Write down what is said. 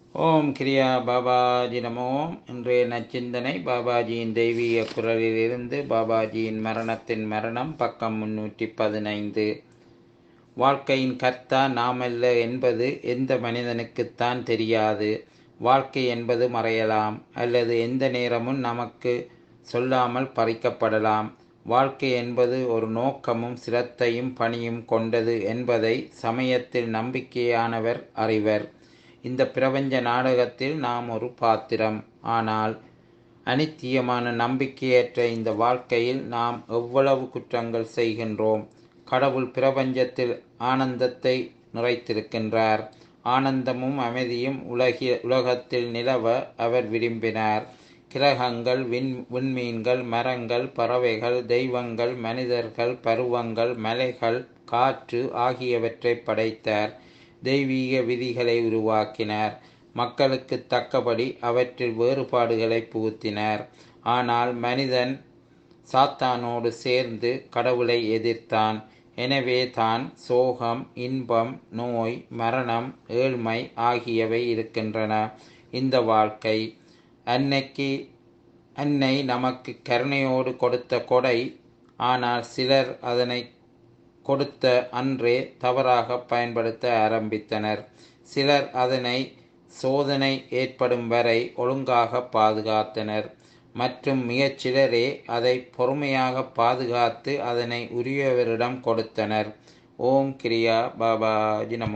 ஓம் கிரியா பாபாஜி நமோ இன்றைய நச்சிந்தனை பாபாஜியின் தெய்வீக குரலிலிருந்து பாபாஜியின் மரணத்தின் மரணம் பக்கம் முன்னூற்றி பதினைந்து வாழ்க்கையின் கர்த்தா நாமல்ல என்பது எந்த மனிதனுக்குத்தான் தெரியாது வாழ்க்கை என்பது மறையலாம் அல்லது எந்த நேரமும் நமக்கு சொல்லாமல் பறிக்கப்படலாம் வாழ்க்கை என்பது ஒரு நோக்கமும் சிரத்தையும் பணியும் கொண்டது என்பதை சமயத்தில் நம்பிக்கையானவர் அறிவர் இந்த பிரபஞ்ச நாடகத்தில் நாம் ஒரு பாத்திரம் ஆனால் அனித்தியமான நம்பிக்கையற்ற இந்த வாழ்க்கையில் நாம் எவ்வளவு குற்றங்கள் செய்கின்றோம் கடவுள் பிரபஞ்சத்தில் ஆனந்தத்தை நிறைத்திருக்கின்றார் ஆனந்தமும் அமைதியும் உலகி உலகத்தில் நிலவ அவர் விரும்பினார் கிரகங்கள் விண் விண்மீன்கள் மரங்கள் பறவைகள் தெய்வங்கள் மனிதர்கள் பருவங்கள் மலைகள் காற்று ஆகியவற்றை படைத்தார் தெய்வீக விதிகளை உருவாக்கினார் மக்களுக்கு தக்கபடி அவற்றில் வேறுபாடுகளை புகுத்தினார் ஆனால் மனிதன் சாத்தானோடு சேர்ந்து கடவுளை எதிர்த்தான் எனவே தான் சோகம் இன்பம் நோய் மரணம் ஏழ்மை ஆகியவை இருக்கின்றன இந்த வாழ்க்கை அன்னைக்கு அன்னை நமக்கு கருணையோடு கொடுத்த கொடை ஆனால் சிலர் அதனை கொடுத்த அன்றே தவறாக பயன்படுத்த ஆரம்பித்தனர் சிலர் அதனை சோதனை ஏற்படும் வரை ஒழுங்காக பாதுகாத்தனர் மற்றும் மிகச்சிலரே அதை பொறுமையாக பாதுகாத்து அதனை உரியவரிடம் கொடுத்தனர் ஓம் கிரியா பாபாஜி நமோ